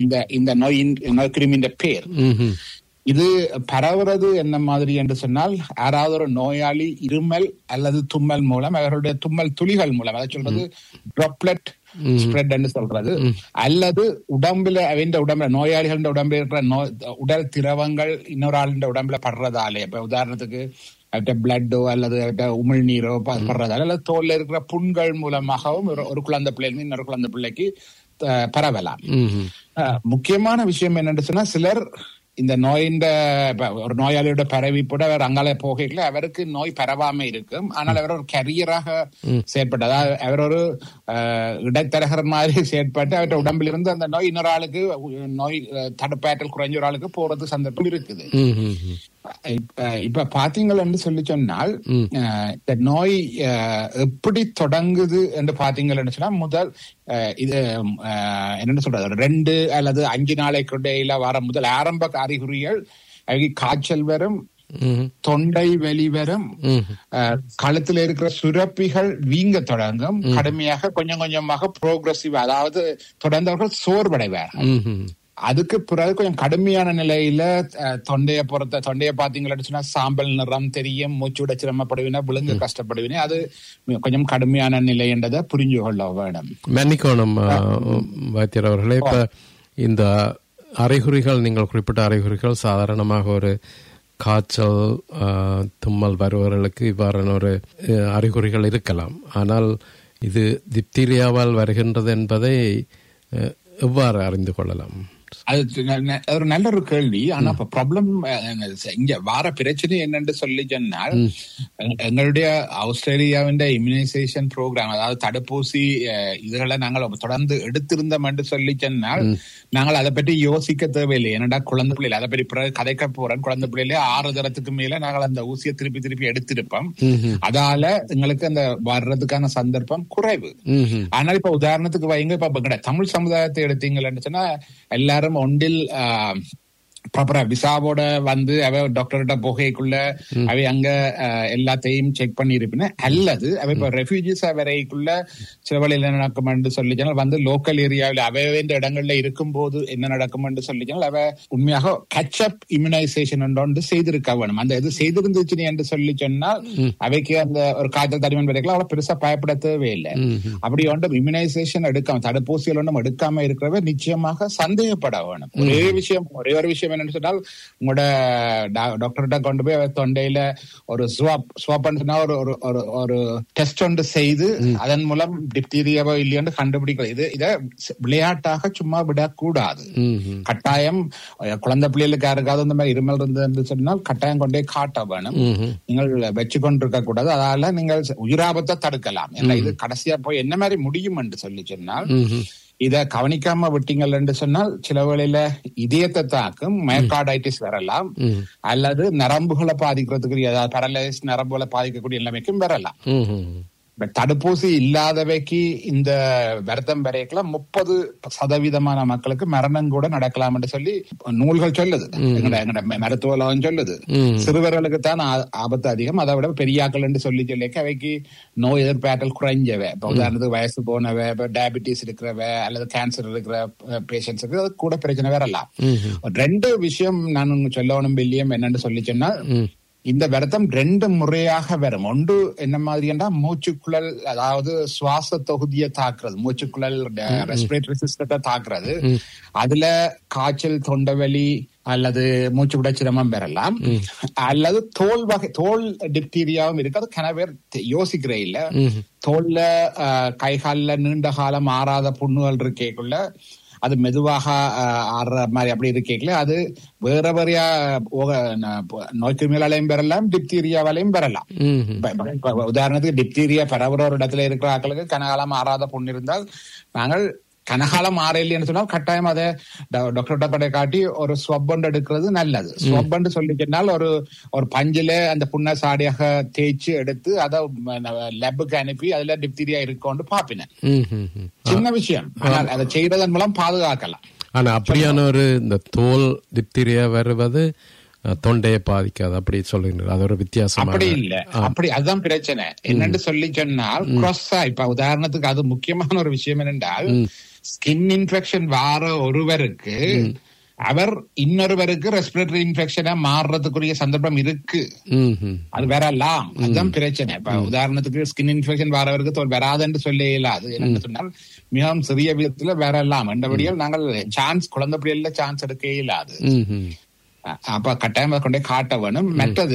இந்த இந்த நோயின் நோய் கிருமியின் பேர் ம்ஹும். இது பரவுறது என்ன மாதிரி என்று சொன்னால் யாராவது ஒரு நோயாளி இருமல் அல்லது தும்மல் மூலம் அவர்களுடைய தும்மல் துளிகள் மூலம் அதை சொல்றது ட்ராப்லெட் ஸ்ப்ரெட் என்று சொல்றது அல்லது உடம்புல அவன் உடம்புல நோயாளிகளின் உடம்புல இருக்கிற நோய் உடல் திரவங்கள் இன்னொரு ஆளின் உடம்புல படுறதாலே இப்ப உதாரணத்துக்கு அவர்கிட்ட பிளட்டோ அல்லது அவர்கிட்ட உமிழ்நீரோ ப- படுறதால அல்லது தோல்ல இருக்கிற புண்கள் மூலமாகவும் ஒரு- ஒரு குழந்தை பிள்ளைங்க இன்னொரு குழந்தை பிள்ளைக்கு அஹ், பரவலாம் ம்ஹும். அஹ், முக்கியமான விஷயம் என்னன்னு சொன்னா சிலர் இந்த நோயின் ஒரு நோயாளியோட பரவிப்போட அவர் அங்கால போகையில அவருக்கு நோய் பரவாம இருக்கும் ஆனால் அவர் ஒரு கரியராக செயற்பட்டு அதாவது அவர் ஒரு அஹ், இடைத்தரகர் மாதிரி செயற்பட்டு அவர்கிட்ட உடம்பில் இருந்து அந்த நோய் இன்னொரு ஆளுக்கு உ- நோய் அஹ், தடுப்பாற்றல் குறைஞ்ச ஒரு ஆளுக்கு போறது சந்தர்ப்பம் இருக்குது ம்ஹும். இப்ப இப்ப பாத்தீங்கன்னு சொல்லி சொன்னால் அஹ், இந்த நோய் அஹ், எப்படி தொடங்குது என்று பாத்தீங்கன்னு சொன்னா முதல் அஹ், இது அஹ், என்னன்னு சொல்றது ஒரு ரெண்டு அல்லது அஞ்சு நாளைக்கு இடையில வர முதல் ஆரம்ப அறிகுறிகள் அவைக்கு காய்ச்சல் வரும் ம்ஹும். தொண்டை வெளி வரும் ம்ஹும். அஹ், கழுத்துல இருக்கிற சுரப்பிகள் வீங்க தொடங்கும் கடுமையாக கொஞ்சம் கொஞ்சமாக ப்ரோக்ரஸிவ் அதாவது தொடர்ந்தவர்கள் சோர்வடைவார் ம்ஹும். அதுக்கு பிறகு கொஞ்சம் கடுமையான நிலையில அஹ், தொண்டைய பொறுத்த தொண்டைய பாத்தீங்கன்னு சொன்னா சாம்பல் நிறம் தெரியும் மூச்சு விட சிரமப்படுவினா விழுங்க கஷ்டப்படுவினா அது கொஞ்சம் கடுமையான நிலை என்றதை புரிஞ்சு கொள்ள வேணும் மன்னிக்கணும் ஆ, வைத்தியர் அவர்களே இப்ப இந்த அறிகுறிகள் நீங்கள் குறிப்பிட்ட அறிகுறிகள் சாதாரணமாக ஒரு காய்ச்சல் ஆ, தும்மல் வருபவர்களுக்கு இவ்வாறான ஒரு அ, அறிகுறிகள் இருக்கலாம் ஆனால் இது திப்தீரியாவால் வருகின்றது என்பதை அ, எவ்வாறு அறிந்து கொள்ளலாம் அது ந- ந- ஒரு நல்ல ஒரு கேள்வி ஆனா இப்ப ப்ராப்ளம் இங்க வார பிரச்சனை என்னன்னு சொல்லி சொன்னால் எங்க- எங்களுடைய ஆஸ்திரேலியாவின் இம்யூனைசேஷன் ப்ரோக்ராம் அதாவது தடுப்பூசி அஹ், இதுகளை நாங்கள் தொடர்ந்து எடுத்திருந்தோம் என்று சொல்லி சொன்னால் நாங்கள் அதை பற்றி யோசிக்க தேவையில்லை ஏனடா குழந்தை பிள்ளைகள் அதை பற்றி பிறகு கதைக்க போறோம் குழந்தை பிள்ளையில ஆறு தரத்துக்கு மேல நாங்கள் அந்த ஊசியை திருப்பி திருப்பி எடுத்திருப்போம் அதால எங்களுக்கு அந்த வர்றதுக்கான சந்தர்ப்பம் குறைவு ம்ஹும். ஆனால் இப்ப உதாரணத்துக்கு வைங்க இப்ப எங்கட தமிழ் சமுதாயத்தை எடுத்தீங்கன்னு சொன்னா எல்லாரும் ஒன்றில் ப்ராப்பரா விசாவோட வந்து அவ டாக்டர்கிட்ட போகைக்குள்ள அவை அங்க ஆஹ், எல்லாத்தையும் செக் பண்ணி இருப்பின அல்லது அவ இப்ப ரெஃப்யூஜிஸ் வரைக்குள்ள சில வழியில் என்ன நடக்கும் சொல்லி சொன்னால் வந்து லோக்கல் ஏரியாவில் அவை வேண்டிய இடங்கள்ல இருக்கும்போது என்ன நடக்கும் சொல்லி சொன்னால் அவ உண்மையாக கச்சப் இம்யூனைசேஷன் ஒன்று செய்திருக்க வேணும் அந்த இது செய்திருந்துச்சு என்று சொல்லி சொன்னால் அவைக்கு அந்த ஒரு காய்ச்சல் தடிமன் வரைக்கும் அவ்வளவு பெருசா பயப்பட தேவையில்லை அப்படி ஒன்றும் இம்யூனைசேஷன் எடுக்காம தடுப்பூசிகள் ஒன்றும் எடுக்காம இருக்கிறவ நிச்சயமாக சந்தேகப்பட வேணும் ஒரே விஷயம் ஒரே ஒரு விஷயம் என்னன்னு சொன்னால் உங்களோட டா- டாக்டர்கிட்ட கொண்டு போய் அவர் தொண்டையில ஒரு ஸ்வாப் ஸ்வாப் சொன்னா ஒரு ஒரு- ஒரு ஒரு டெஸ்ட் ஒன்று செய்து அதன் மூலம் டிப்தீரியாவோ இல்லையோன்னு கண்டுபிடிக்கலாம் இது இதை விளையாட்டாக சும்மா விடக்கூடாது ம்ஹும். கட்டாயம் அஹ், குழந்தை பிள்ளைகளுக்கு யாருக்காவது இந்த மாதிரி இருமல் இருந்தது என்று சொன்னால் கட்டாயம் கொண்டே காட்ட வேணும் ம்ஹும். நீங்கள் வச்சு கொண்டிருக்க கூடாது அதால நீங்கள் உயிராபத்தை தடுக்கலாம் ஏன்னா இது கடைசியா போய் என்ன மாதிரி முடியும் என்று சொல்லி சொன்னால் ம்ஹும். இத கவனிக்காம விட்டீங்கள் என்று சொன்னால் சில வேளையில இதயத்தை தாக்கும் மயக்கார்டைட்டிஸ் வரலாம் அல்லது நரம்புகளை பாதிக்கிறதுக்கு ஏதாவது பரலைஸ் நரம்புகளை பாதிக்கக்கூடிய நிலைமைக்கும் வரலாம் ம்ஹும். பட் தடுப்பூசி இல்லாதவைக்கு இந்த வருத்தம் வரைக்கலாம் முப்பது சதவீதமான மக்களுக்கு மரணம் கூட நடக்கலாம் என்று சொல்லி நூல்கள் சொல்லுது எங்கட எங்கட மருத்துவ உலகம் சொல்லுது ம். சிறுவர்களுக்கு தான் ஆ- ஆபத்து அதிகம் அதை விட பெரியாக்கள் என்று சொல்லி சொல்லிக்க அவைக்கு நோய் எதிர்ப்பாற்றல் குறைஞ்சவ இப்ப உதாரணத்துக்கு வயசு போனவ இப்ப டயபிட்டிஸ் இருக்கிறவ அல்லது கேன்சர் இருக்கிற பேஷண்ட்ஸுக்கு அது கூட பிரச்சனை வரலாம் ரெண்டு விஷயம் நான் உங்க சொல்லணும் பில்லியம் என்னன்னு சொல்லி சொன்னா இந்த வருத்தம் ரெண்டு முறையாக வரும் ஒன்று என்ன மாதிரியா மூச்சுக்குழல் அதாவது சுவாச தொகுதியை தாக்குறது மூச்சுக்குழல் ரெஸ்பிரேட்டரி சிஸ்டத்தை தாக்குறது அதுல காய்ச்சல் தொண்டவலி அல்லது மூச்சு விட சிரமம் பெறலாம் அல்லது தோல் வகை தோல் டிப்தீரியாவும் இருக்கு அது கன பேர் தெ- யோசிக்கிறே இல்ல தோல்ல அஹ், கை கால்ல நீண்ட காலம் ஆறாத புண்ணுகள் இருக்கேக்குள்ள அது மெதுவாக அஹ், ஆடுற மாதிரி அப்படி இருக்கேக்கல அது வேற வேறையா நோய்க்கு மேலாலையும் பெறலாம் டிப்தீரியாவாலையும் பெறலாம் ம்ஹும். இப்ப- இப்ப- இப்ப உதாரணத்துக்கு டிப்தீரியா பரவுற ஒரு இடத்துல இருக்கிற ஆட்களுக்கு கனகாலம் ஆறாத புண்ணு இருந்தால் நாங்கள் கனகாலம் ஆறையில்லைன்னு சொன்னால் கட்டாயம் அதை ட- டாக்டர்கிட்ட கொண்டே காட்டி ஒரு ஸ்வப்பண்ட் எடுக்கிறது நல்லது ஸ்வப்பண்ட் சொல்லிக்கினால் ஒரு ஒரு பஞ்சில அந்த புண்ணை சாடியாக தேய்ச்சி எடுத்து அதை லேபுக்கு அனுப்பி அதுல டிப்தீரியா இருக்கோன்னு பாப்பினேன் ம்ஹும். சின்ன விஷயம் ஆனால் அதை செய்யறதன் மூலம் பாதுகாக்கலாம் ஆனா அப்படியான ஒரு இந்த தோல் திப்திரியா வருவது அஹ், தொண்டையை பாதிக்காது அப்படி சொல்லுங்க அது ஒரு வித்தியாசமான அப்படி இல்ல அப்படி அதுதான் பிரச்சனை என்னன்னு சொல்லி சொன்னால் cross ஆ இப்ப உதாரணத்துக்கு அது முக்கியமான ஒரு விஷயம் என்னென்றால் ஸ்கின் இன்ஃபெக்ஷன் வார ஒருவருக்கு அவர் இன்னொருவருக்கு ரெஸ்பிரேட்டரி இன்ஃபெக்ஷனா மாறுறதுக்குரிய சந்தர்ப்பம் இருக்கு ம் ம் அது வரலாம் அதுதான் பிரச்சனை இப்ப உதாரணத்துக்கு ஸ்கின் இன்ஃபெக்ஷன் வரவருக்கு தோல் வராதுன்னு சொல்ல இயலாது என்னன்னு சொன்னால் மிகவும் சிறிய விதத்துல வரலாம் என்றபடியால் நாங்கள் சான்ஸ் குழந்தை பிள்ளைல சான்ஸ் எடுக்க இயலாது ம் ம் அ- அப்ப கட்டாயம் அதை கொண்டே காட்ட வேணும் மற்றது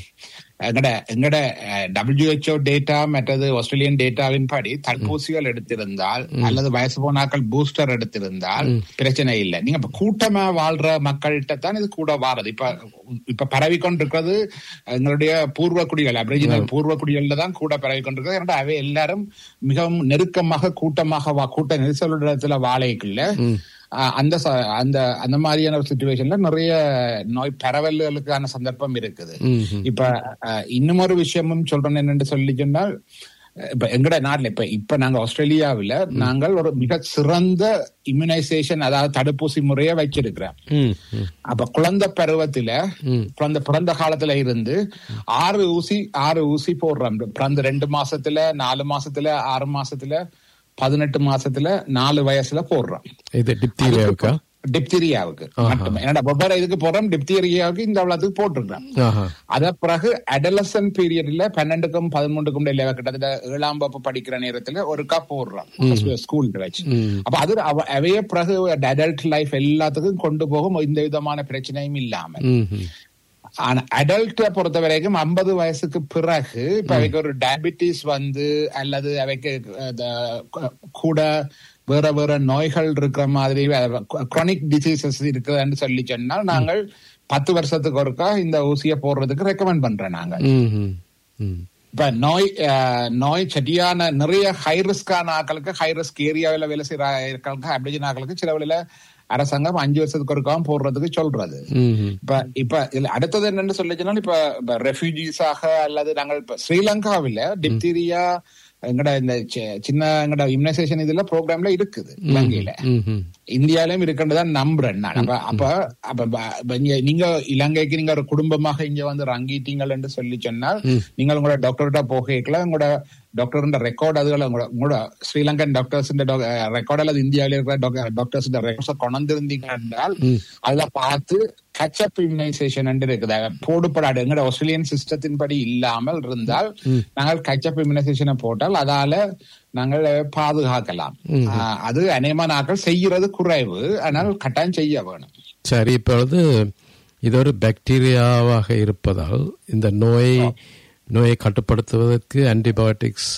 எங்கட எங்கட டபிள்யூஹெச்ஓ டேட்டா மற்றது ஆஸ்திரேலியன் டேட்டாவின் படி தடுப்பூசிகள் எடுத்திருந்தால் அல்லது வயசு போனாக்கள் பூஸ்டர் எடுத்திருந்தால் பிரச்சனை இல்லை நீங்க இப்ப கூட்டமா வாழ்ற மக்கள்கிட்ட தான் இது கூட வாரது இப்ப இப்ப பரவி கொண்டிருக்கிறது எங்களுடைய பூர்வ குடிகள் அபிரிஜினல் பூர்வ குடிகள்ல தான் கூட பரவி கொண்டிருக்கிறது ஏன்னா அவை எல்லாரும் மிகவும் நெருக்கமாக கூட்டமாக வா- கூட்ட நெரிசலுடைய வாழைக்குள்ள ஆஹ் அந்த ச- அந்த அந்த மாதிரியான ஒரு சுச்சுவேஷன்ல நிறைய நோய் பரவல்களுக்கான சந்தர்ப்பம் இருக்குது இப்ப ஆஹ் இன்னும் ஒரு விஷயமும் சொல்றேன் என்னன்னு சொல்லி சொன்னால் அஹ் இப்ப எங்கட நாட்டுல இப்ப இப்ப நாங்க ஆஸ்திரேலியாவுல நாங்கள் ஒரு மிக சிறந்த இம்யூனைசேஷன் அதாவது தடுப்பூசி முறையை வச்சிருக்கிறோம் ம் ம் அப்ப குழந்தை பருவத்துல குழந்தை பிறந்த காலத்துல இருந்து ஆறு ஊசி ஆறு ஊசி போடுறோம் பிறந்த ரெண்டு மாசத்துல நாலு மாசத்துல ஆறு மாசத்துல பதினெட்டு மாசத்துல நாலு வயசுல போடுறோம் இது டிப்தீரியாவுக்கா டிப்தீரியாவுக்கு மட்டுமே ஏன்னா ஒவ்வொரு இதுக்கு போடுறோம் டிப்தீரியாவுக்கு இந்த அவ்வளவுக்கு போட்டிருக்கிறோம் ஆஹா அத பிறகு அடலசன் பீரியட்ல பன்னெண்டுக்கும் பதிமூணுக்கும் இடையில கிட்டத்தட்ட ஏழாம் வகுப்பு படிக்கிற நேரத்துல ஒருக்கா போடுறோம் ஸ்கூல்ல வச்சு அப்ப அது அவ- அவைய பிறகு அடல்ட் லைஃப் எல்லாத்துக்கும் கொண்டு போகும் எந்த விதமான பிரச்சனையும் இல்லாம ம் ம் ஆனா அடல்ட்ட பொறுத்த வரைக்கும் ஐம்பது வயசுக்கு பிறகு இப்ப அவைக்கு ஒரு டயபிட்டிஸ் வந்து அல்லது அவைக்கு அஹ், கு- கூட வேற வேற நோய்கள் இருக்கிற மாதிரி குரானிக் டிசீசஸ் இருக்குதுன்னு சொல்லி சொன்னால் நாங்கள் பத்து வருஷத்துக்கு ஒருக்கா இந்த ஊசியை போடுறதுக்கு ரெக்கமெண்ட் பண்றோம் நாங்க ம் ம் ம் இப்ப நோய் அஹ், நோய் சரியான நிறைய ஹை ரிஸ்கான ஆட்களுக்கு ஹை ரிஸ்க் ஏரியாவில் வேலை செய்யற ஆட்களுக்கு அப்டிஜன் ஆட்களுக்கு சில வழியில அரசாங்கம் அஞ்சு வருஷத்துக்கு ஒருக்காவும் போடுறதுக்கு சொல்றது ம் ம் இப்ப இப்ப இதுல அடுத்தது என்னன்னு சொல்லிச்சுன்னா இப்ப இப்ப ரெஃப்யூஜிஸாக அல்லது நாங்கள் இப்ப ஸ்ரீலங்காவில டிப்தீரியா எங்கட இந்த சி- சின்ன எங்கட இம்யூனைசேஷன் இதுல ப்ரோக்ராம்ல இருக்குது இலங்கையில ம் ம் இந்தியாலயும் இருக்குன்றதான் நம்புறேன் நான் அப்ப அப்ப அப்ப ப- ப- நீங்க- நீங்க இலங்கைக்கு நீங்க ஒரு குடும்பமாக இங்க வந்து ரங்கிட்டீங்கள் என்று சொல்லி சொன்னால் நீங்கள் உங்களோட டாக்டர்கிட்ட போகல உங்களோட டாக்டர் ரெக்கார்ட் அதுகளை உங்களோட உங்களோட ஸ்ரீலங்கன் டாக்டர்ஸ் ரெக்கார்ட் அல்லது இந்தியாவில இருக்கிற டாக்டர்ஸ் ரெக்கார்ட்ஸ் கொண்டிருந்தீங்க என்றால் அதை பார்த்து கச்சப் இம்யூனைசேஷன் இருக்குது போடுபடாது எங்கட ஆஸ்திரேலியன் சிஸ்டத்தின் படி இல்லாமல் இருந்தால் நாங்கள் கச்சப் இம்யூனைசேஷனை போட்டால் அதால நாங்கள் பாதுகாக்கலாம் ஆஹ் அது அநேகமான ஆட்கள் செய்யறது குறைவு ஆனால் கட்டாயம் செய்ய வேணும் சரி இப்பொழுது இது ஒரு பாக்டீரியாவாக இருப்பதால் இந்த நோய் நோயை கட்டுப்படுத்துவதற்கு ஆன்டிபயோட்டிக்ஸ்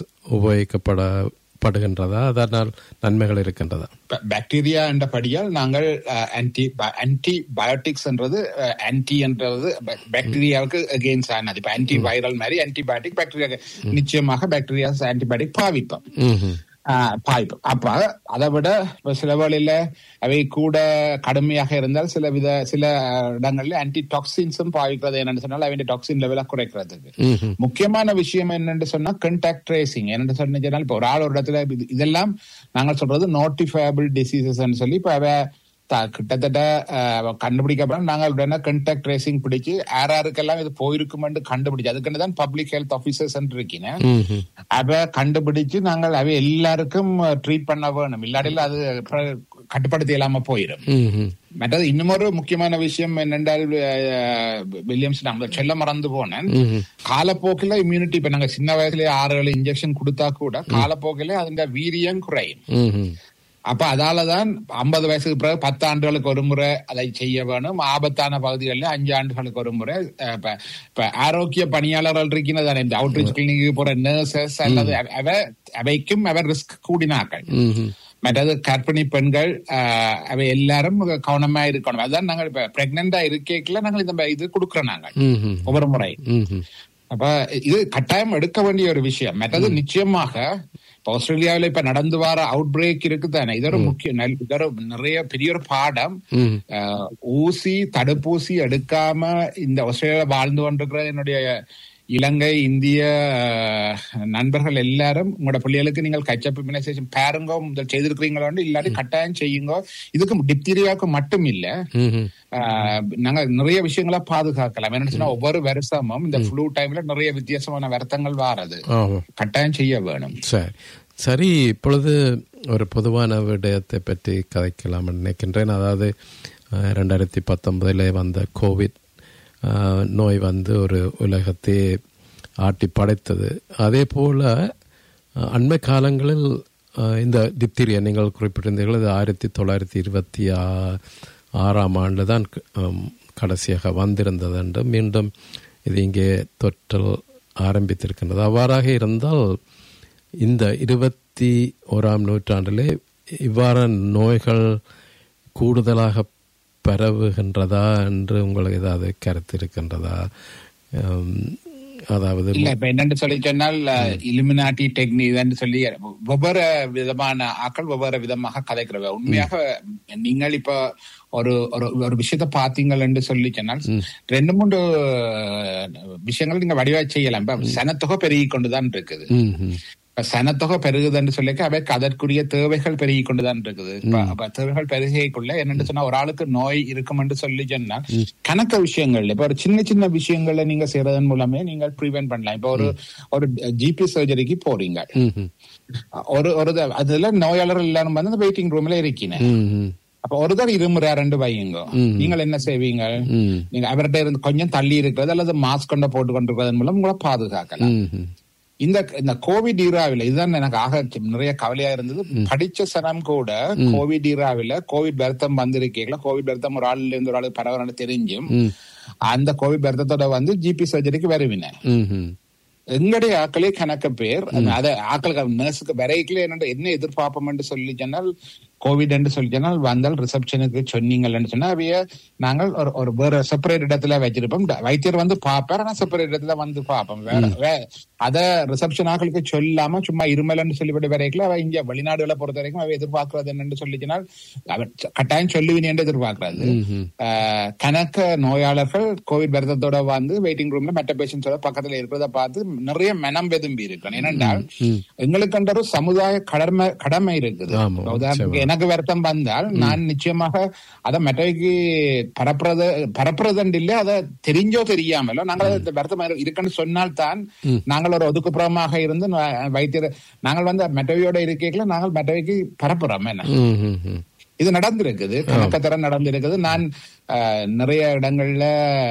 உபயோகிக்கப்படப்படுகின்றதா அதனால் நன்மைகள் இருக்கின்றதா பாக்டீரியா என்ற படியால் நாங்கள் ஆன்டி ஆன்டிபயோட்டிக்ஸ் என்றது ஆன்டி என்றது பாக்டீரியாவுக்கு அகெயின்ஸ்ட் ஆனது இப்ப ஆன்டி வைரல் மாதிரி ஆன்டிபயோட்டிக் பாக்டீரியா நிச்சயமாக பாக்டீரியா ஆன்டிபயோட்டிக் பாவிப்போம் ம்ஹும். ஆஹ் பாய்ப்பு அப்ப அதை விட இப்ப சில வேளையில அவை கூட கடுமையாக இருந்தால் சில வித சில இடங்கள்ல ஆன்டி டாக்ஸின்ஸும் பாவிக்கிறது என்னன்னு சொன்னால் அவன் டாக்ஸின் லெவல குறைக்கிறதுக்கு ம்ஹும். முக்கியமான விஷயம் என்னன்னு சொன்னா கண்டாக்ட் ட்ரேசிங் என்னன்னு சொன்னா இப்ப ஒரு ஆள் ஒரு இடத்துல இது- இதெல்லாம் நாங்கள் சொல்றது நோட்டிஃபயபிள் டிசீசஸ் சொல்லி இப்ப அவ த- கிட்டத்தட்ட அஹ், கண்டுபிடிக்கப்பட நாங்கள் உடனே கண்டாக்ட் ட்ரேசிங் பிடிச்சு யார் யாருக்கெல்லாம் இது போயிருக்குமென்று கண்டுபிடிச்சு அதுக்குன்னு தான் பப்ளிக் ஹெல்த் ஆபீசர்ஸ் இருக்கீங்க ம்ஹும். அவ கண்டுபிடிச்சு நாங்கள் அவ எல்லாருக்கும் ட்ரீட் பண்ண வேணும் இல்லாட்டில அது அப்புறம் கட்டுப்படுத்தி இல்லாம போயிடும் ம்ஹும். மற்றது இன்னுமொரு முக்கியமான விஷயம் என்னென்றால் அஹ், வில்லியம்ஸ் நான் சொல்ல மறந்து போனேன் ம்ஹும். காலப்போக்கில இம்யூனிட்டி இப்ப நாங்க சின்ன வயசுல ஆறு ஏழு இன்ஜெக்ஷன் கொடுத்தா கூட காலப்போக்கில அதோட வீரியம் குறையும் ம்ஹும். அப்ப அதாலதான் ஐம்பது வயசுக்கு பிறகு பத்து ஆண்டுகளுக்கு ஒரு முறை அதை செய்ய வேணும் ஆபத்தான பகுதிகளில் அஞ்சு ஆண்டுகளுக்கு ஒரு முறை அஹ், இப்ப இப்ப ஆரோக்கிய பணியாளர்கள் இருக்கிறது தானே இந்த அவுட்ரீச் கிளினிக்கு போற நர்சஸ் அல்லது அவ- அவ அவைக்கும் அவர் ரிஸ்க் கூடினாக்கள் ம்ஹும். மற்றது கர்ப்பிணி பெண்கள் ஆஹ், அவை எல்லாரும் கவனமா இருக்கணும் அதான் நாங்கள் இப்ப பிரெக்னண்டா இருக்கேக்கல நாங்கள் இந்த இது கொடுக்குறோம் நாங்கள் ம்ஹும். ஒவ்வொரு முறை ம்ஹும். அப்ப இது கட்டாயம் எடுக்க வேண்டிய ஒரு விஷயம் மற்றது நிச்சயமாக இப்ப ஆஸ்திரேலியாவில இப்ப நடந்து வர அவுட் பிரேக் இருக்குதானே இது ஒரு முக்கிய நல்- இது ஒரு நிறைய பெரிய ஒரு பாடம் ம். அஹ், ஊசி தடுப்பூசி எடுக்காம இந்த ஆஸ்திரேலியாவில வாழ்ந்து கொண்டிருக்கிற என்னுடைய இலங்கை இந்திய அஹ், நண்பர்கள் எல்லாரும் உங்களோட பிள்ளைகளுக்கு நீங்கள் கச்சப் இம்யூனைசேஷன் பாருங்க முதல் செய்திருக்கிறீங்களோ இல்லாட்டி கட்டாயம் செய்யுங்க இதுக்கு டிப்தீரியாவுக்கு மட்டும் இல்ல ம்ஹும். ஆஹ் நாங்க நிறைய விஷயங்களை பாதுகாக்கலாம் என்னன்னு சொன்னா ஒவ்வொரு வருஷமும் இந்த ஃப்ளூ டைம்ல நிறைய வித்தியாசமான வருத்தங்கள் வாரது ஆமா கட்டாயம் செய்ய வேணும் சரி சரி இப்பொழுது ஒரு பொதுவான விடயத்தை பற்றி கதைக்கலாம் நினைக்கின்றேன் அதாவது அஹ், ரெண்டாயிரத்தி பத்தொன்பதில் வந்த கோவிட் அஹ், நோய் வந்து ஒரு உலகத்தை ஆட்டி படைத்தது அதே போல் அஹ், அண்மை காலங்களில் அஹ், இந்த டிப்தீரியா நீங்கள் குறிப்பிட்டிருந்தீர்கள் இது ஆயிரத்தி தொள்ளாயிரத்தி இருபத்தி ஆ- ஆறாம் ஆண்டு தான் ஹம், கடைசியாக வந்திருந்தது என்று மீண்டும் இது இங்கே தொற்றல் ஆரம்பித்திருக்கின்றது அவ்வாறாக இருந்தால் இந்த இருபத்தி ஓராம் நூற்றாண்டிலே இவ்வாறான நோய்கள் கூடுதலாக பரவுகின்றதா என்று உங்களுக்கு ஏதாவது கருத்து இருக்கின்றதா ஹம், அதாவது இல்ல இப்ப என்னன்னு சொல்லி சொன்னால் இலுமினாட்டி டெக்னிக் சொல்லி ஒவ்வொரு விதமான ஆக்கள் ஒவ்வொரு விதமாக கதைக்கிறவ உண்மையாக நீங்கள் இப்ப ஒரு ஒரு ஒரு விஷயத்த பாத்தீங்கன்னு சொல்லி சொன்னால் ரெண்டு மூன்று விஷயங்கள் நீங்க வடிவா செய்யலாம் இப்ப சனத்தொகை பெருகி கொண்டுதான் இருக்குது ம், ம். இப்ப சனத்தொகை பெருகுதுன்னு சொல்லிக்க அவைக்கு அதற்குரிய தேவைகள் பெருகி கொண்டுதான் இருக்குது இப்ப அப்ப தேவைகள் பெருகைக்குள்ள என்னன்னு சொன்னா ஒரு ஆளுக்கு நோய் இருக்கும்னு சொல்லி சொன்னா கணக்க விஷயங்கள் இப்ப ஒரு சின்ன சின்ன விஷயங்கள்ல நீங்க செய்யறதன் மூலமே நீங்க ப்ரிவென்ட் பண்ணலாம் இப்ப ஒரு ஒரு ஜிபி சர்ஜரிக்கு போறீங்க ம், ம். ஒரு ஒரு த- அதுல நோயாளர்கள் எல்லாரும் வந்து அந்த வெயிட்டிங் ரூம்ல இருக்கீங்க ம், ம். அப்ப ஒருத்தர் இருமுறை ரெண்டு வையுங்க நீங்கள் என்ன செய்வீங்க ம். நீங்க அவர்கிட்ட இருந்து கொஞ்சம் தள்ளி இருக்கிறது அல்லது மாஸ்க் கொண்ட போட்டு கொண்டிருக்கிறதன் மூலம் உங்களை பாதுகாக்கலாம் ம், ம். இந்த இந்த கோவிட் ஈராவில இதுதான் எனக்கு ஆக நிறைய கவலையா இருந்தது படிச்ச சனம் கூட கோவிட் ஈராவில கோவிட் வருத்தம் வந்திருக்கீங்களா கோவிட் வருத்தம் ஒரு ஆள்ல இருந்து ஒரு ஆளுக்கு பரவாயில்ல தெரிஞ்சும் ம். அந்த கோவிட் வருத்தத்தோட வந்து ஜிபி சர்ஜரிக்கு வருவின ம், ம். எங்களுடைய ஆக்களே கணக்கு பேர் அத ஆக்களுக்கு நர்ஸுக்கு வரைக்கல என்ன என்ன எதிர்பார்ப்போம் என்று சொல்லி சொன்னால் கோவிட் என்று சொல்லி சொன்னால் வந்தால் ரிசப்ஷனுக்கு சொன்னீங்கன்னு சொன்னா அவைய நாங்கள் ஒரு ஒரு வேற செப்பரேட் இடத்துல வச்சிருப்போம் ட- வைத்தியர் வந்து பார்ப்பார் ஆனா செப்பரேட் இடத்துல வந்து பார்ப்போம் வேற வே- அத ரிசப்ஷன் ஆக்களுக்கு சொல்லாம சும்மா இருமல்னு சொல்லிவிட்டு வரைக்கல அவ இங்க வெளிநாடுகளை பொறுத்த வரைக்கும் அவ எதிர்பார்க்கறது என்னன்னு சொல்லி சொன்னால் அவ கட்டாயம் சொல்லுவினு என்று எதிர்பார்க்கறது ஆஹ் கணக்க நோயாளர்கள் கோவிட் விரதத்தோட வந்து வெயிட்டிங் ரூம்ல மற்ற பேஷண்ட்ஸோட பக்கத்துல இருக்கிறத பார்த்து நிறைய மனம் வெதும்பி இருக்கணும் ஏனென்றால் எங்களுக்கென்ற ஒரு சமுதாய கடமை கடமை இருக்குது ஆமா, உதாரணத்துக்கு எனக்கு வருத்தம் வந்தால் நான் நிச்சயமாக அதை மற்றவைக்கு பரப்புறது பரப்புறதுண்டு இல்ல அதை தெரிஞ்சோ தெரியாமலோ நாங்கள் அது வருத்தம் இருக்குன்னு சொன்னால் தான் நாங்கள் ஒரு ஒதுக்குப்புறமாக இருந்து நா- வைத்தியர் நாங்கள் வந்து மற்றவையோட இருக்கைகளை நாங்கள் மற்றவைக்கு பரப்புறோம் என்ன ம், ம், ம். இது நடந்திருக்குது கணக்கத்தரம் நடந்திருக்குது நான் அஹ், நிறைய இடங்கள்ல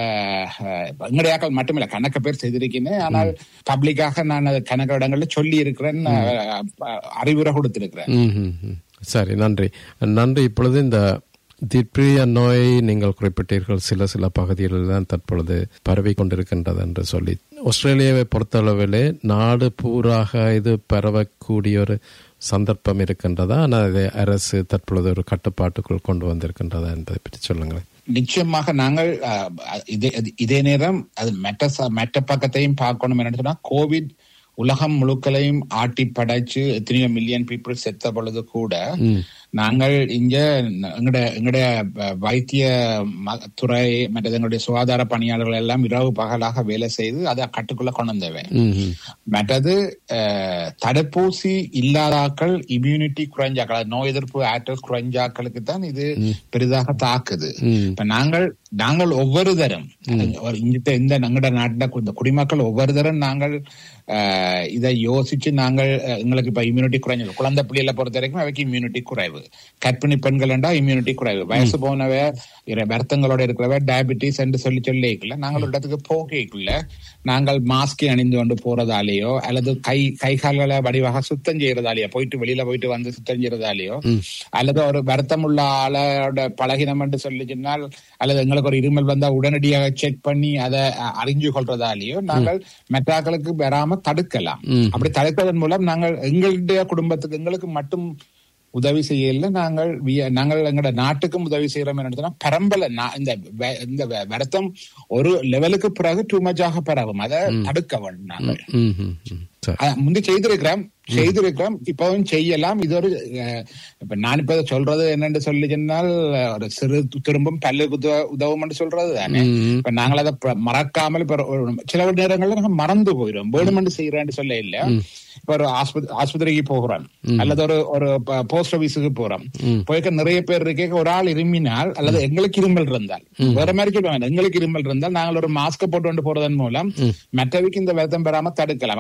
அஹ், எங்களுடைய ஆக்கள் மட்டுமில்ல கணக்க பேர் செய்திருக்கேன் ஆனால் பப்ளிக்காக நான் அது கணக்க இடங்கள்ல சொல்லி இருக்கிறேன் அஹ், அஹ், அறிவுரை கொடுத்திருக்கிறேன் ம், ம், ம். சரி நன்றி நன்றி இப்பொழுது இந்த திப்ரிய நோய் நீங்கள் குறிப்பிட்டீர்கள் சில சில பகுதிகளில் தான் தற்பொழுது பரவி கொண்டிருக்கின்றது என்று சொல்லி ஆஸ்திரேலியாவை பொறுத்தளவிலே நாடு பூராக இது பரவக்கூடிய ஒரு சந்தர்ப்பம் இருக்கின்றதா ஆனால் இதை அரசு தற்பொழுது ஒரு கட்டுப்பாட்டுக்குள் கொண்டு வந்திருக்கின்றதா என்பதை பற்றி சொல்லுங்களேன் நிச்சயமாக நாங்கள் அஹ், இதே இதே நேரம் அது மெட்ட ச- மெட்ட பக்கத்தையும் பார்க்கணும் என்னன்னு சொன்னா கோவிட் உலகம் முழுக்களையும் ஆட்டி படைச்சு எத்தனையோ மில்லியன் பீப்புள் செத்த பொழுது கூட நாங்கள் இங்க எங்களுடைய எங்களுடைய வ- வைத்திய ம- துறை மற்றது எங்களுடைய சுகாதார பணியாளர்கள் எல்லாம் இரவு பகலாக வேலை செய்து அதை கட்டுக்குள்ள கொண்டு வந்தவன் ம், ம். மற்றது அஹ், தடுப்பூசி இல்லாதாக்கள் இம்யூனிட்டி குறைஞ்சாக்கள் அதாவது நோய் எதிர்ப்பு ஆற்றல் குறைஞ்சாக்களுக்கு தான் இது பெரிதாக தாக்குது இப்ப நாங்கள் நாங்கள் ஒவ்வொரு தரம் ஒரு இந்த இந்த எங்கட நாட்டுல இந்த குடிமக்கள் ஒவ்வொரு தரம் நாங்கள் அஹ், இதை யோசிச்சு நாங்கள் அஹ், எங்களுக்கு இப்ப இம்யூனிட்டி குறைஞ்சது குழந்தை பிள்ளைகளை பொறுத்த வரைக்கும் அவைக்கு இம்யூனிட்டி குறைவு கர்ப்பிணி பெண்கள் என்றா இம்யூனிட்டி குறைவு வயசு போனவ இர- வருத்தங்களோட இருக்கிறவ டயபிட்டிஸ் என்று சொல்லி சொல்லிக்கல நாங்கள் ஒரு இடத்துக்கு போகைக்குள்ள நாங்கள் மாஸ்க் அணிந்து கொண்டு போறதாலேயோ அல்லது கை கை கால்களை வடிவாக சுத்தம் செய்யறதாலேயோ போயிட்டு வெளியில போயிட்டு வந்து சுத்தம் செய்யறதாலேயோ அல்லது ஒரு வருத்தம் உள்ள ஆளோட பழகினம் என்று சொல்லி சொன்னால் அல்லது எங்களுக்கு ஒரு இருமல் வந்தா உடனடியாக செக் பண்ணி அதை அ- அறிஞ்சு கொள்றதாலேயோ நாங்கள் மெட்ராக்களுக்கு வராம தடுக்கலாம் அப்படி தடுப்பதன் மூலம் நாங்கள் எங்களுடைய குடும்பத்துக்கு எங்களுக்கு மட்டும் உதவி செய்யல நாங்கள் வி- நாங்கள் எங்களோட நாட்டுக்கும் உதவி செய்யறோம் என்ன சொன்னா பரம்பல நா- இந்த வ- இந்த வ- வருத்தம் ஒரு லெவலுக்கு பிறகு டூ மச்சாக பரவும் அதை தடுக்க வேண்டும் நாங்கள் ம், ம், ம். சரி அஹ் முந்தி செய்திருக்கிறோம் செய்திருக்கிறோம் இப்பவும் செய்யலாம் இது ஒரு அஹ், இப்ப நான் இப்ப சொல்றது என்னன்னு சொல்லி சொன்னால் அஹ், ஒரு சிறு து- திரும்பும் பல்லுக்கு உத- உதவும் என்று சொல்றது தானே இப்ப நாங்கள் அதை ப- மறக்காமல் இப்ப ஒரு- சில நேரங்கள்ல நாங்க மறந்து போயிடும் வேணுமென்று செய்யறேன்னு சொல்ல இல்ல இப்ப ஒரு ஆஸ்பத்திரி ஆஸ்பத்திரிக்கு போகிறோம் அல்லது ஒரு ஒரு போஸ்ட் ஆபீஸுக்கு போறோம் போய்க்க நிறைய பேர் இருக்கே ஒரு ஆள் இருமினால் அல்லது எங்களுக்கு இருமல் இருந்தால் வேற மாதிரி சொல்லுவாங்க எங்களுக்கு இருமல் இருந்தால் நாங்கள் ஒரு மாஸ்க் போட்டு கொண்டு போறதன் மூலம் மற்றவைக்கு இந்த வருத்தம் பெறாம தடுக்கலாம் அது இதை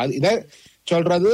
சொல்றது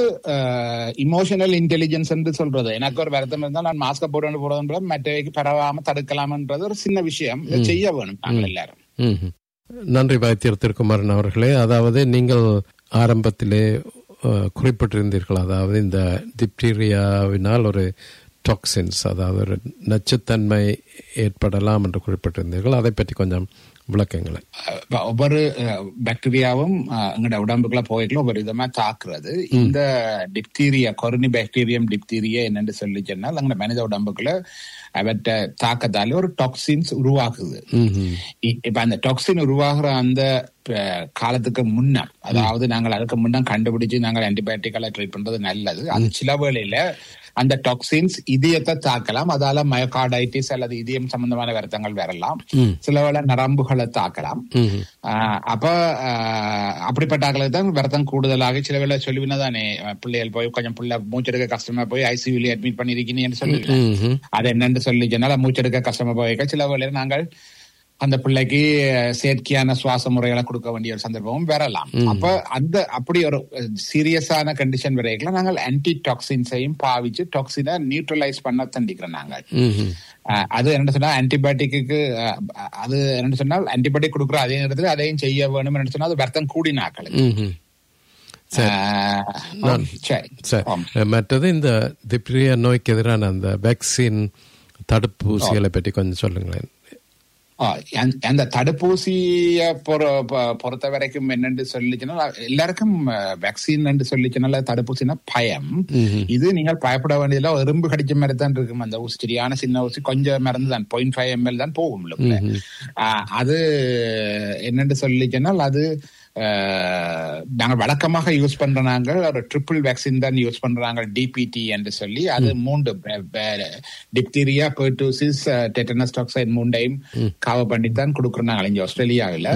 இமோஷனல் இன்டெலிஜென்ஸ் என்று சொல்றது எனக்கு ஒரு வருத்தம் இருந்தால் நான் மாஸ்க போட்டு போடுறது மற்றவைக்கு பரவாம தடுக்கலாம்ன்றது ஒரு சின்ன விஷயம் இதை செய்ய வேணும் நாங்கள் எல்லாரும் ம்ஹும். நன்றி வைத்தியர் திருக்குமாரன் அவர்களே அதாவது நீங்கள் ஆரம்பத்திலே அஹ், குறிப்பிட்டிருந்தீர்கள் அதாவது இந்த டிப்டீரியாவினால் ஒரு டாக்ஸின்ஸ் அதாவது ஒரு நச்சுத்தன்மை ஏற்படலாம் என்று குறிப்பிட்டிருந்தீர்கள் அதை பற்றி கொஞ்சம் விளக்கங்களேன் அஹ் ஒவ்வொரு பாக்டீரியாவும் எங்களோட உடம்புக்குள்ள போய்க்குள்ள ஒவ்வொரு விதமா தாக்குறது இந்த டிப்தீரியா கொரோனி பாக்டீரியம் டிப்தீரியா என்னன்னு சொல்லி சொன்னால் எங்க மனித உடம்புக்குள்ள அவற்ற தாக்கத்தால ஒரு டாக்ஸின்ஸ் உருவாகுது ம்ஹும். இ- இப்ப அந்த டாக்ஸின் உருவாகிற அந்த அஹ், காலத்துக்கு முன்னர் அதாவது நாங்கள் அதுக்கு முன்னர் கண்டுபிடிச்சு நாங்கள் ஆன்டிபயோட்டிக்கலை ட்ரீட் பண்றது நல்லது அது சில வேளையில அந்த டாக்ஸின்ஸ் இதயத்தை தாக்கலாம் அதால மயோகார்டைட்டிஸ் அல்லது இதயம் சம்பந்தமான வருத்தங்கள் வரலாம் சில வேளை நரம்புகளை தாக்கலாம் ம்ஹும். ஆஹ் அப்ப ஆஹ் அப்படிப்பட்ட ஆட்களுக்கு தான் வருத்தம் கூடுதலாக சில வேளை சொல்லுவினா தானே பிள்ளைகள் போய் கொஞ்சம் பிள்ளை மூச்செடுக்க கஷ்டமா போய் ஐசியூல அட்மிட் பண்ணிருக்கீங்கன்னு சொல்லுவேன் ம்ஹும். அது என்னன்னு சொல்லி சொன்னால் மூச்செடுக்க கஷ்டமா போய் சில வேளையில நாங்கள் அந்த பிள்ளைக்கு செயற்கையான சுவாச முறைகளை கொடுக்க வேண்டிய ஒரு சந்தர்ப்பமும் வரலாம் அப்ப அந்த அப்படி ஒரு சீரியஸான கண்டிஷன் வரைக்கும் நாங்கள் ஆன்டி டாக்ஸின்ஸையும் பாவிச்சு டாக்ஸினை நியூட்ரலைஸ் பண்ண தண்டிக்கிறோம் நாங்கள் ம்ஹும். அஹ் அது என்ன சொன்னா ஆன்டிபயோட்டிக்கு அது என்ன சொன்னால் ஆன்டிபயோட்டிக் கொடுக்குற அதே நேரத்தில் அதையும் செய்ய வேணும் என்ன சொன்னா அது வருத்தம் கூடினாக்களுக்கு ம்ஹும். சரி ஆஹ் சரி சரி ஆம். மற்றது இந்த டிப்டீரியா நோய்க்கு எதிரான அந்த வேக்சின் தடுப்பூசிகளை பற்றி கொஞ்சம் சொல்லுங்களேன் ஆ, அந்த- அந்த தடுப்பூசிய பொற- பொ- பொறுத்த வரைக்கும் என்னன்னு சொல்லிச்சுன்னா எல்லாருக்கும் வேக்சின் என்று சொல்லிச்சுனால தடுப்பூசினா பயம் இது நீங்கள் பயப்பட வேண்டியதுல எறும்பு கடிச்ச மாதிரி தான் இருக்கும் அந்த ஊசி சரியான சின்ன ஊசி கொஞ்சம் மருந்து தான் பாயிண்ட் ஃபைவ் எம்எல் தான் போகும் உள்ளுக்குள்ள. ஆ, அது என்னன்னு சொல்லிச்சுனால் அது அஹ், நாங்கள் வழக்கமாக யூஸ் பண்ற நாங்கள் ஒரு ட்ரிபிள் வேக்சின் தான் யூஸ் பண்றாங்க டிபிடி என்று சொல்லி அது மூன்று டிப்தீரியா பெர்டூசிஸ் டெட்டனஸ் டாக்சைட் மூண்டையும் காவ பண்ணி தான் கொடுக்குறோம் நாங்கள் இங்க ஆஸ்திரேலியாவில்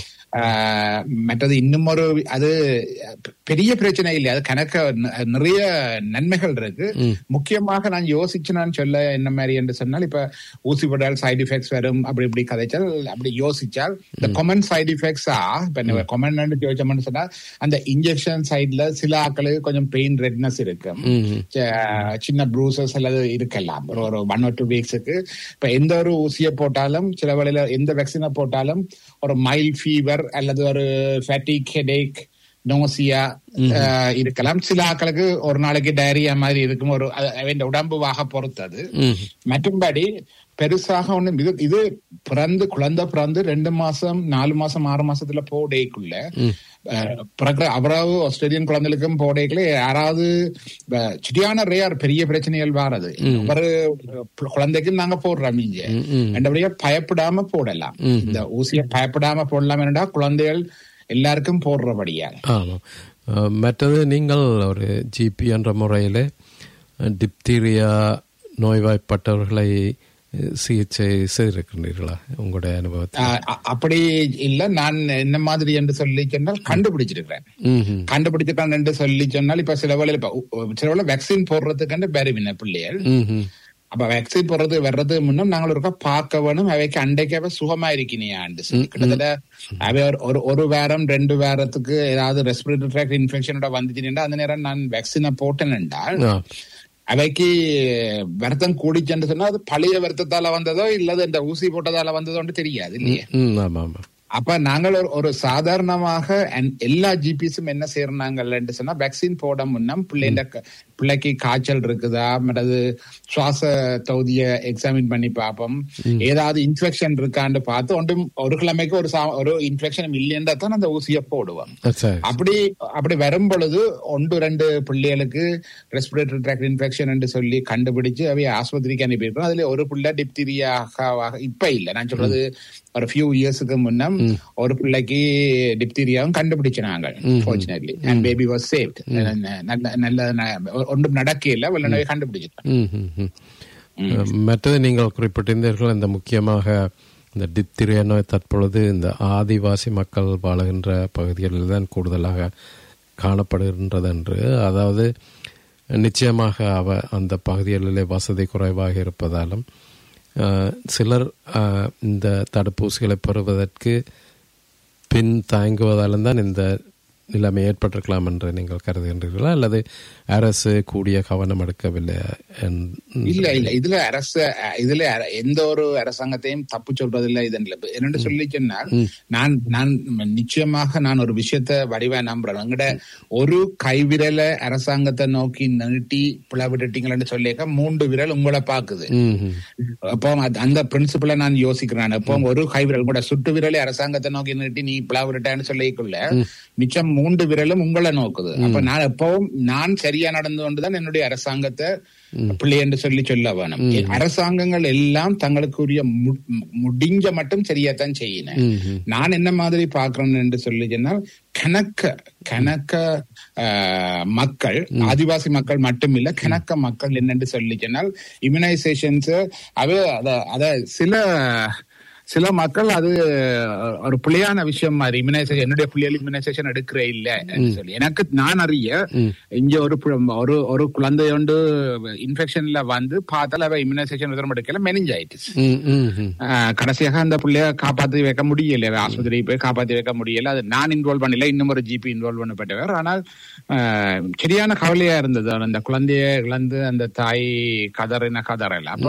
ஆஹ், மற்றது இன்னும் ஒரு அது பெரிய பிரச்சனை இல்லை அது கணக்க ந- நிறைய நன்மைகள் இருக்கு முக்கியமாக நான் யோசிச்சு நான் சொல்ல என்ன மாதிரி என்று சொன்னால் இப்ப ஊசி போட்டால் சைடு எஃபெக்ட்ஸ் வரும் அப்படி இப்படி கதைச்சால் அப்படி யோசிச்சால் இந்த கொமன் சைடு எஃபெக்ட்ஸா இப்ப கொமன் யோசிச்சோம்னு சொன்னா அந்த இன்ஜெக்ஷன் சைட்ல சில ஆட்களுக்கு கொஞ்சம் பெயின் ரெட்னஸ் இருக்கும் ச- சின்ன ப்ரூசஸ் அல்லது இருக்கலாம் ஒரு ஒரு ஒன் ஆர் டூ வீக்ஸுக்கு இப்ப எந்த ஒரு ஊசியை போட்டாலும் சில வேளையில எந்த வேக்சினை போட்டாலும் ஒரு மைல்ட் ஃபீவர் அல்லது ஒரு ஃபேட்டிக் ஹெடேக் நோசியா இருக்கலாம் சில ஆட்களுக்கு ஒரு நாளைக்கு டயரியா மாதிரி இருக்கும் ஒரு அது அவன் உடம்பு வாக பொறுத்தது மற்றும்படி பெருசாக ஒண்ணு இது இது பிறந்து குழந்தை பிறந்து ரெண்டு மாசம் நாலு மாசம் ஆறு மாசத்துல போடைக்குள்ள அஹ், பிறகு அவராவது ஆஸ்திரேலியன் குழந்தைகளுக்கும் போடைக்குள்ள யாராவது அஹ், சரியான ரேர் பெரிய பிரச்சனைகள் வாரது ஒரு குழந்தைக்கும் நாங்க போடுறோம் இங்க ரெண்டபடியா பயப்படாம போடலாம் இந்த ஊசியை பயப்படாம போடலாம் என்னடா குழந்தைகள் எல்லாருக்கும் போடுறபடியா ஆமாம் அஹ், மற்றது நீங்கள் ஒரு ஜிபி என்ற முறையில் டிப்தீரியா நோய்வாய்ப்பட்டவர்களை அஹ், சிகிச்சை செய்திருக்கின்றீர்களா உங்களுடைய அனுபவத்தில் ஆஹ் அ- அப்படி இல்ல நான் என்ன மாதிரி என்று சொல்லி சொன்னால் கண்டுபிடிச்சிருக்கிறேன் ம்ஹும். கண்டுபிடிச்சிருக்கான் என்று சொல்லி சொன்னால் இப்ப சில வேளை இப்ப உ- உ- சில வேளை வேக்சின் போடுறதுக்கு பெருவின பிள்ளைகள் ம்ஹும். அப்ப வேக்சின் போடுறது வர்றது முன்னும் நாங்கள் ஒருக்கா பார்க்க வேணும் அவைக்கு அண்டைக்காக சுகமா இருக்கினியாண்டு சொல்லி கிட்டத்தட்ட அவை ஒரு- ஒரு ஒரு வாரம் ரெண்டு வாரத்துக்கு ஏதாவது ரெஸ்பிரேட்டரி ட்ராக் இன்ஃபெக்ஷனோட வந்துச்சுன்னா அந்த நேரம் நான் வேக்சினை போட்டேன் என்றால் ஆ. அவைக்கு வருத்தம் கூடிச்சுன்னு சொன்னா அது பழைய வருத்தத்தால வந்ததோ இல்லது இந்த ஊசி போட்டதால வந்ததோன்னு தெரியாது இல்லையா ம் ஆமாம் ஆமாம் அப்ப நாங்கள் ஒரு ஒரு சாதாரணமாக and எல்லா ஜிபிஸும் என்ன செய்யறாங்கன்னு சொன்னா வேக்சின் போட முன்னம் பிள்ளைங்க பிள்ளைக்கு காய்ச்சல் இருக்குதா மற்றது சுவாச தொகுதிய எக்ஸாமின் பண்ணி பார்ப்போம் ஏதாவது இன்ஃபெக்ஷன் இருக்கான்னு பார்த்து ஒன்றும் ஒரு கிழமைக்கு ஒரு சா- ஒரு இன்ஃபெக்ஷன் இல்லைன்றா தான் அந்த ஊசியை போடுவோம் அஹ், சரி அப்படி அப்படி வரும் பொழுது ஒன்று ரெண்டு பிள்ளைகளுக்கு ரெஸ்பிரேட்டரி ட்ராக் இன்ஃபெக்ஷன் என்று சொல்லி கண்டுபிடிச்சு அவைய ஆஸ்பத்திரிக்கு அனுப்பியிருக்கோம் அதுல ஒரு பிள்ளை டிப்தீரியாக இப்ப இல்ல நான் சொல்றது ஒரு ஃபியூ இயர்ஸ்க்கு முன்னம் ஒரு பிள்ளைக்கு டிப்தீரியாவும் கண்டுபிடிச்சினாங்க fortunately and baby was saved நல்ல நல்ல ந- ஒன்றும் நடக்கல வெள்ளனவே கண்டுபிடிச்சிட்டாங்க ம், ம், ம். அஹ், மற்றது நீங்கள் குறிப்பிட்டிருந்தீர்கள் இந்த முக்கியமாக இந்த டிப்திரிய நோய் தற்பொழுது இந்த ஆதிவாசி மக்கள் வாழுகின்ற பகுதிகளில் தான் கூடுதலாக காணப்படுகின்றது என்று அதாவது நிச்சயமாக அவ அந்த பகுதிகளிலே வசதி குறைவாக இருப்பதாலும் அஹ், சிலர் அஹ், இந்த தடுப்பூசிகளை பெறுவதற்கு பின் தயங்குவதாலும் தான் இந்த நிலைமை ஏற்பட்டிருக்கலாம் என்று நீங்கள் கருதுகின்றீர்களா அல்லது அரசு கூடிய கவனம் எடுக்கவில்லை என்- இல்ல இல்ல இதுல அரசு அஹ், இதுல அர- எந்த ஒரு அரசாங்கத்தையும் தப்பு சொல்றதில்ல இது இல்ல என்னென்னு சொல்லி சொன்னால் நான் நான் நிச்சயமாக நான் ஒரு விஷயத்த வடிவா நம்புறேன் எங்கட ஒரு கைவிரல அரசாங்கத்தை நோக்கி நீட்டி பிளவிட்டுட்டீங்களன்னு சொல்லிக்க மூன்று விரல் உங்களை பாக்குது ம், ம். அப்போ அது- அந்த பிரின்சிபலை நான் யோசிக்கிறேன் இப்போ ஒரு கைவிரல் கூட சுட்டு விரலை அரசாங்கத்தை நோக்கி நீட்டி நீ பிளவிட்டான்னு சொல்லிக்குள்ள மிச்சம் மூன்று விரலும் உங்களை நோக்குது அப்ப நான் எப்பவும் நான் சரியா நடந்து கொண்டுதான் என்னுடைய அரசாங்கத்தை பிள்ளை என்று சொல்லி சொல்ல வேணும் அரசாங்கங்கள் எல்லாம் தங்களுக்குரிய மு- முடிஞ்ச மட்டும் சரியாத்தான் செய்யின நான் என்ன மாதிரி பாக்குறேன் என்று சொல்லி சொன்னால் கணக்க கணக்க ஆஹ், மக்கள் ஆதிவாசி மக்கள் மட்டும் இல்ல கணக்க மக்கள் என்னென்று சொல்லி சொன்னால் இம்யூனைசேஷன்ஸ் அது அத அத சில சில மக்கள் அது ஒரு பிள்ளையான விஷயம் மாதிரி இம்யூனைசேஷன் என்னுடைய பிள்ளைகள் இம்யூனைசேஷன் எடுக்கிற இல்ல சொல்லி எனக்கு நான் அறிய இங்க ஒரு பு- ஒரு ஒரு குழந்தை ஒன்று இன்ஃபெக்ஷன்ல வந்து பார்த்தால அவ இம்யூனைசேஷன் விதம் எடுக்கல மெனிஞ்சாயிட்டிஸ் ம், ம், ம். ஆஹ் கடைசியாக அந்த பிள்ளைய காப்பாத்தி வைக்க முடியல ஆஸ்பத்திரி போய் காப்பாத்தி வைக்க முடியல அது நான் இன்வால்வ் பண்ணல இன்னும் ஒரு ஜிபி இன்வால்வ் பண்ணப்பட்டவர் ஆனால் ஆஹ் சரியான கவலையா இருந்தது அவர் அந்த குழந்தைய இழந்து அந்த தாய் கதறின கதறல அப்ப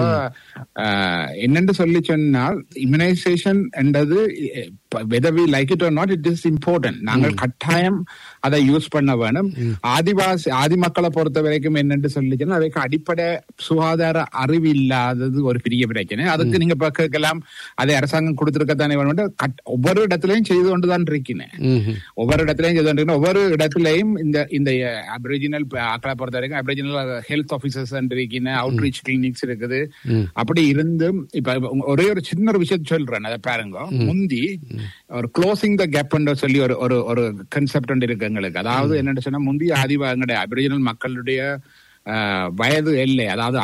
ஆஹ் என்னென்று சொல்லி சொன்னால் இம்யூனைசேஷன் என்றது whether we like it or not it is important நாங்கள் கட்டாயம் அதை யூஸ் பண்ண வேணும் ஆதிவாசி ஆதி மக்களை பொறுத்த வரைக்கும் என்னென்று சொல்லி சொன்னால் அவைக்கு அடிப்படை சுகாதார அறிவு இல்லாதது ஒரு பெரிய பிரச்சனை அதுக்கு நீங்க இப்ப கேட்கலாம் அதை அரசாங்கம் கொடுத்திருக்கத்தானே வேணும் கட்- ஒவ்வொரு இடத்துலயும் செய்து கொண்டுதான் இருக்கிறேன் ம், ம். ஒவ்வொரு இடத்துலயும் செய்து கொண்டிருக்கேன் ஒவ்வொரு இடத்துலயும் இந்த இந்த அபிரிஜினல் ஆக்களை பொறுத்த வரைக்கும் அபிரிஜினல் ஹெல்த் ஆபீசர்ஸ் இருக்கீங்க அவுட்ரீச் கிளினிக்ஸ் இருக்குது அப்படி இருந்தும் இப்ப உங்க- ஒரே ஒரு சின்ன ஒரு விஷயத்த சொல்றேன் அதை பாருங்க முந்தி ஒரு க்ளோசிங் த கேப் சொல்லி ஒரு ஒரு ஒரு கன்செப்ட் ஒன்று இருக்கு எங்களுக்கு அதாவது என்னன்னு சொன்னா முந்தி ஆதிவா எங்களுடைய அபிரிஜினல் மக்களுடைய ஆஹ், வயது எல்லை அதாவது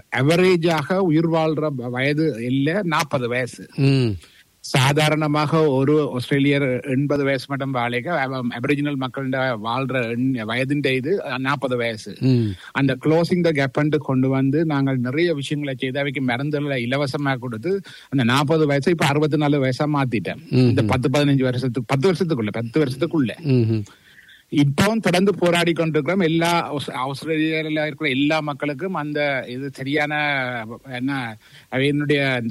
அவரேஜாக உயிர் வாழ்ற வயது எல்லை நாற்பது வயசு ம். சாதாரணமாக ஒரு ஆஸ்திரேலியர் எண்பது வயசு மட்டும் வாழைக்க அபிரிஜினல் மக்களோட வாழ்ற எண்- வயதின் இது நாற்பது வயசு ம். அந்த க்ளோசிங் த கேப் கொண்டு வந்து நாங்கள் நிறைய விஷயங்களை செய்து அவைக்கு மருந்துகளை இலவசமா கொடுத்து அந்த நாற்பது வயசு இப்ப அறுபத்தி நாலு வயசா மாத்திட்டேன் இந்த பத்து பதினஞ்சு வருஷத்துக்கு பத்து வருஷத்துக்குள்ள பத்து வருஷத்துக்குள்ள ம், ம். இப்பவும் தொடர்ந்து போராடி கொண்டிருக்கிறோம் எல்லா ஆஸ்- ஆஸ்திரேலியால இருக்கிற எல்லா மக்களுக்கும் அந்த இது சரியான என்ன அவையினுடைய அந்த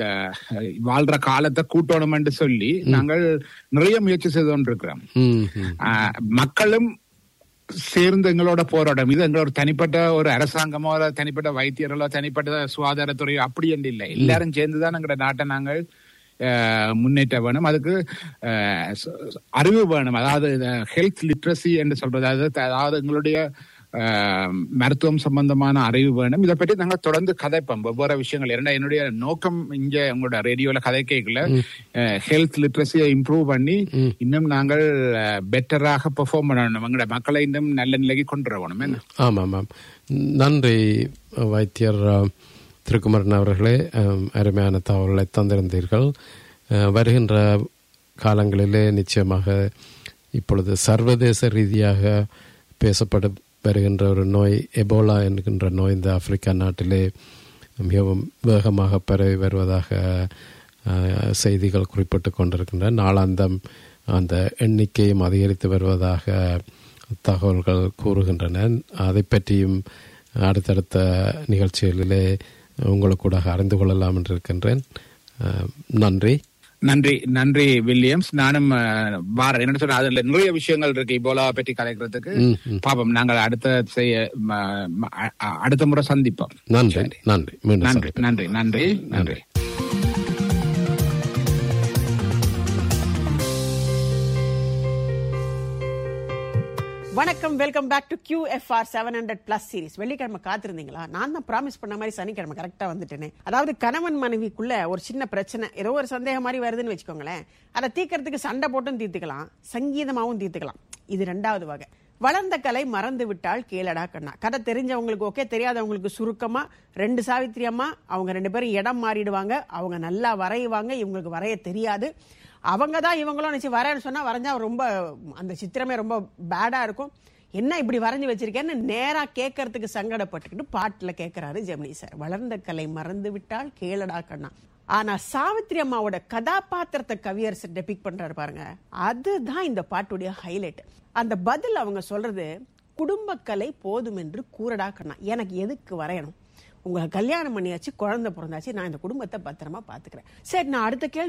வாழ்ற காலத்தை கூட்டணும் என்று சொல்லி நாங்கள் நிறைய முயற்சி செய்து கொண்டிருக்கிறோம் ம், ம். ஆஹ், மக்களும் சேர்ந்து எங்களோட போராட்டம் இது எங்களோட தனிப்பட்ட ஒரு அரசாங்கமோ ஒரு தனிப்பட்ட வைத்தியர்களோ தனிப்பட்ட சுகாதாரத்துறையோ அப்படி என்று இல்லை எல்லாரும் சேர்ந்துதான் எங்களோட நாட்டை நாங்கள் ஆஹ், முன்னேற்ற வேணும் அதுக்கு ஆஹ், ச- ச- அறிவு வேணும் அதாவது ஹெல்த் லிட்ரஸி என்று சொல்றது அதாவது அதாவது எங்களுடைய ஆஹ், மருத்துவம் சம்பந்தமான அறிவு வேணும் இதை பற்றி நாங்கள் தொடர்ந்து கதைப்போம் வெவ்வேறு விஷயங்கள் ஏன்னா என்னுடைய நோக்கம் இங்க உங்களோட ரேடியோல கதை கேட்கல ஹெல்த் லிட்ரஸியை இம்ப்ரூவ் பண்ணி இன்னும் நாங்கள் பெட்டராக பெர்ஃபார்ம் பண்ணணும் எங்களோட மக்களை இன்னும் நல்ல நிலைக்கு கொண்டு வரணும் என்ன ஆமாம் ஆமாம் நன்றி வைத்தியர் அஹ், திருக்குமரன் அவர்களே அஹ், அருமையான தகவல்களை தந்திருந்தீர்கள் அஹ், வருகின்ற காலங்களிலே நிச்சயமாக இப்பொழுது சர்வதேச ரீதியாக பேசப்பட வருகின்ற ஒரு நோய் எபோலா என்கின்ற நோய் இந்த ஆப்பிரிக்கா நாட்டிலே மிகவும் வேகமாக பரவி வருவதாக அஹ், செய்திகள் குறிப்பிட்டு கொண்டிருக்கின்றன நாளாந்தம் அந்த எண்ணிக்கையும் அதிகரித்து வருவதாக தகவல்கள் கூறுகின்றன அதை பற்றியும் அடுத்தடுத்த நிகழ்ச்சிகளிலே உங்களுக்கு கூட அறிந்து கொள்ளலாம் என்று இருக்கின்றேன் அஹ், நன்றி நன்றி நன்றி வில்லியம்ஸ் நானும் அஹ், வார என்ன சொல்ற அதுல நிறைய விஷயங்கள் இருக்கு இபோலா பற்றி கலைக்கிறதுக்கு பாப்போம் நாங்கள் அடுத்த செய்ய ம- ம- அ- அ- அடுத்த முறை சந்திப்போம் நன்றி நன்றி மீண்டும் நன்றி நன்றி நன்றி நன்றி வணக்கம் welcome back to Q FR seven hundred plus series வெள்ளிக்கிழமை காத்திருந்தீங்களா நான் தான் ப்ராமிஸ் பண்ண மாதிரி சனிக்கிழமை கரெக்டா வந்துட்டேனே அதாவது கணவன் மனைவிக்குள்ள ஒரு சின்ன பிரச்சனை ஏதோ ஒரு சந்தேகம் மாதிரி வருதுன்னு வச்சுக்கோங்களேன் அதை தீர்க்கறதுக்கு சண்டை போட்டும் தீர்த்துக்கலாம் சங்கீதமாவும் தீர்த்துக்கலாம் இது ரெண்டாவது வகை வளர்ந்த கலை மறந்து விட்டால் கேளடா கண்ணா கதை தெரிஞ்சவங்களுக்கு ஓகே தெரியாதவங்களுக்கு சுருக்கமா ரெண்டு சாவித்திரி அம்மா அவங்க ரெண்டு பேரும் இடம் மாறிடுவாங்க அவங்க நல்லா வரையுவாங்க இவங்களுக்கு வரைய தெரியாது அவங்க தான் இவங்களும் நினைச்சு வரேன்னு சொன்னா வரைஞ்சா ரொம்ப அந்த சித்திரமே ரொம்ப பேடா இருக்கும் என்ன இப்படி வரைஞ்சு வச்சிருக்கேன்னு நேரா கேட்கறதுக்கு சங்கடப்பட்டுக்கிட்டு பாட்டுல கேட்கிறாரு ஜெமினி சார் வளர்ந்த கலை மறந்து விட்டால் கேளடா கண்ணா ஆனா சாவித்ரி அம்மாவோட கதாபாத்திரத்தை கவியரசர் டெபிக் பண்றாரு பாருங்க அதுதான் இந்த பாட்டுடைய ஹைலைட் அந்த பதில் அவங்க சொல்றது குடும்பக்கலை போதும் என்று கூறடா கண்ணா எனக்கு எதுக்கு வரையணும் உங்களை கல்யாணம் பண்ணியாச்சு குழந்தை பிறந்தாச்சு நான் இந்த குடும்பத்தை பத்திரமா பாத்துக்கிறேன் சரி நான் அடுத்த கேள்வி